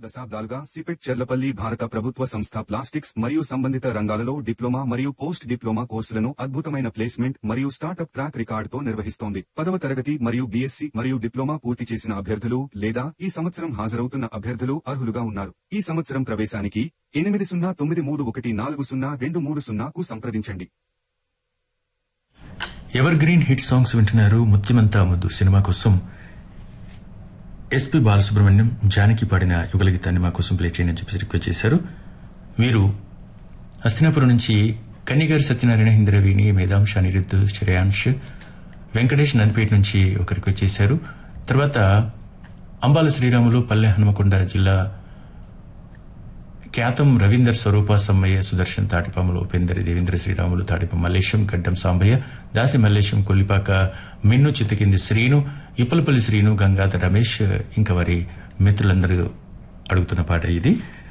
దశాబ్దాలుగా సిపెట్ చెర్లపల్లి భారత ప్రభుత్వ సంస్థ ప్లాస్టిక్స్ మరియు సంబంధిత రంగాలలో డిప్లొమా మరియు పోస్ట్ డిప్లొమా కోర్సులను అద్భుతమైన ప్లేస్మెంట్ మరియు స్టార్టప్ ట్రాక్ రికార్డుతో నిర్వహిస్తోంది పదవ తరగతి మరియు బీఎస్సీ మరియు డిప్లొమా పూర్తి చేసిన అభ్యర్థులు లేదా ఈ సంవత్సరం హాజరవుతున్న అభ్యర్థులు అర్హులుగా ఉన్నారు ఈ సంవత్సరం ప్రవేశానికి ఎనిమిది సున్నా తొమ్మిది మూడు ఒకటి నాలుగు సున్నా రెండు మూడు సున్నాకు సంప్రదించండి ఎవర్ గ్రీన్ హిట్ సాంగ్స్ వింటున్నారు ముత్యమంతా ముద్దు సినిమా కోసం ఎస్పి బాలసుబ్రహ్మణ్యం జానకి పాడిన యుగల గీతాన్ని మా కోసం ప్లే చేయని చెప్పి రిక్వెస్ట్ చేశారు వీరు హస్తినాపురం నుంచి కన్నిగారి సత్యనారాయణ ఇంద్రవీణి మేధాంశ అనిరుద్ధ్ శ్రేయాంష్ వెంకటేష్ నందిపేట నుంచి ఒక రిక్వెస్ట్ చేశారు తర్వాత అంబాల శ్రీరాములు పల్లె హనుమకొండ జిల్లా ఖ్యాతం రవీందర్ స్వరూప సమ్మయ్య సుదర్శన్ తాటిపాములు ఉపేందర్ దేవేంద్ర శ్రీరాములు తాటిప మల్లేశం గడ్డం సాంబయ్య దాసి మల్లేశం కొల్లిపాక మిన్ను చిత్తకింది శ్రీను ఇప్పలపల్లి శ్రీను గంగాధర్ రమేష్ ఇంకా వారి మిత్రులందరూ అడుగుతున్న పాట ఇది